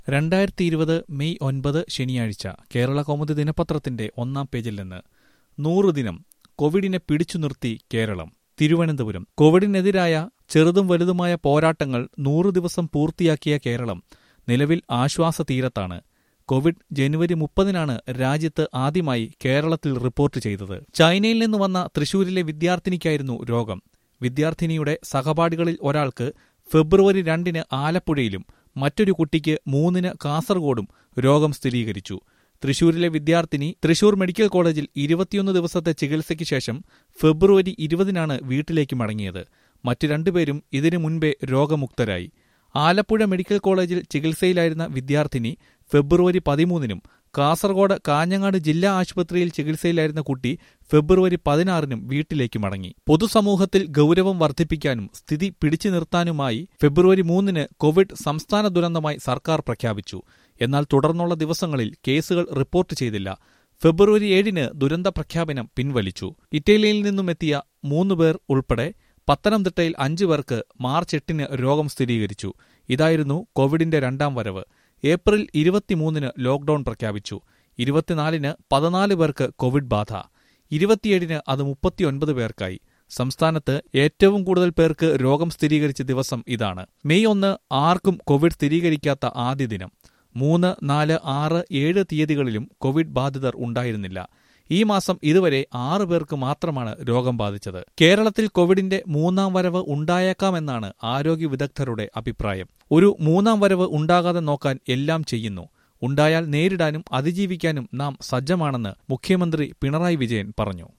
രണ്ടായിരത്തി ഇരുപത് മെയ് ഒൻപത് ശനിയാഴ്ച കേരള കൗമുദി ദിനപത്രത്തിന്റെ ഒന്നാം പേജിൽ നിന്ന് നൂറ് ദിനം കോവിഡിനെ പിടിച്ചു നിർത്തി കേരളം തിരുവനന്തപുരം കോവിഡിനെതിരായ ചെറുതും വലുതുമായ പോരാട്ടങ്ങൾ നൂറ് ദിവസം പൂർത്തിയാക്കിയ കേരളം നിലവിൽ ആശ്വാസ തീരത്താണ് കോവിഡ് ജനുവരി മുപ്പതിനാണ് രാജ്യത്ത് ആദ്യമായി കേരളത്തിൽ റിപ്പോർട്ട് ചെയ്തത് ചൈനയിൽ നിന്ന് വന്ന തൃശൂരിലെ വിദ്യാർത്ഥിനിക്കായിരുന്നു രോഗം വിദ്യാർത്ഥിനിയുടെ സഹപാഠികളിൽ ഒരാൾക്ക് ഫെബ്രുവരി രണ്ടിന് ആലപ്പുഴയിലും മറ്റൊരു കുട്ടിക്ക് മൂന്നിന് കാസർഗോഡും രോഗം സ്ഥിരീകരിച്ചു തൃശൂരിലെ വിദ്യാർത്ഥിനി തൃശൂർ മെഡിക്കൽ കോളേജിൽ ഇരുപത്തിയൊന്ന് ദിവസത്തെ ചികിത്സയ്ക്ക് ശേഷം ഫെബ്രുവരി ഇരുപതിനാണ് വീട്ടിലേക്ക് മടങ്ങിയത് മറ്റു രണ്ടുപേരും ഇതിനു മുൻപേ രോഗമുക്തരായി ആലപ്പുഴ മെഡിക്കൽ കോളേജിൽ ചികിത്സയിലായിരുന്ന വിദ്യാർത്ഥിനി ഫെബ്രുവരി പതിമൂന്നിനും കാസർഗോഡ് കാഞ്ഞങ്ങാട് ജില്ലാ ആശുപത്രിയിൽ ചികിത്സയിലായിരുന്ന കുട്ടി ഫെബ്രുവരി പതിനാറിനും വീട്ടിലേക്ക് മടങ്ങി പൊതുസമൂഹത്തിൽ ഗൌരവം വർദ്ധിപ്പിക്കാനും സ്ഥിതി പിടിച്ചു നിർത്താനുമായി ഫെബ്രുവരി മൂന്നിന് കോവിഡ് സംസ്ഥാന ദുരന്തമായി സർക്കാർ പ്രഖ്യാപിച്ചു എന്നാൽ തുടർന്നുള്ള ദിവസങ്ങളിൽ കേസുകൾ റിപ്പോർട്ട് ചെയ്തില്ല ഫെബ്രുവരി ഏഴിന് ദുരന്ത പ്രഖ്യാപനം പിൻവലിച്ചു ഇറ്റലിയിൽ നിന്നും എത്തിയ മൂന്ന് പേർ ഉൾപ്പെടെ പത്തനംതിട്ടയിൽ അഞ്ചു പേർക്ക് മാർച്ച് എട്ടിന് രോഗം സ്ഥിരീകരിച്ചു ഇതായിരുന്നു കോവിഡിന്റെ രണ്ടാം വരവ് ഏപ്രിൽ ഇരുപത്തിമൂന്നിന് ലോക്ഡൌൺ പ്രഖ്യാപിച്ചു ഇരുപത്തിനാലിന് പതിനാല് പേർക്ക് കോവിഡ് ബാധ ഇരുപത്തിയേഴിന് അത് മുപ്പത്തിയൊൻപത് പേർക്കായി സംസ്ഥാനത്ത് ഏറ്റവും കൂടുതൽ പേർക്ക് രോഗം സ്ഥിരീകരിച്ച ദിവസം ഇതാണ് മെയ് ഒന്ന് ആർക്കും കോവിഡ് സ്ഥിരീകരിക്കാത്ത ആദ്യ ദിനം മൂന്ന് നാല് ആറ് ഏഴ് തീയതികളിലും കോവിഡ് ബാധിതർ ഉണ്ടായിരുന്നില്ല ഈ മാസം ഇതുവരെ ആറ് പേർക്ക് മാത്രമാണ് രോഗം ബാധിച്ചത് കേരളത്തിൽ കോവിഡിന്റെ മൂന്നാം വരവ് ഉണ്ടായേക്കാമെന്നാണ് ആരോഗ്യ വിദഗ്ധരുടെ അഭിപ്രായം ഒരു മൂന്നാം വരവ് ഉണ്ടാകാതെ നോക്കാൻ എല്ലാം ചെയ്യുന്നു ഉണ്ടായാൽ നേരിടാനും അതിജീവിക്കാനും നാം സജ്ജമാണെന്ന് മുഖ്യമന്ത്രി പിണറായി വിജയൻ പറഞ്ഞു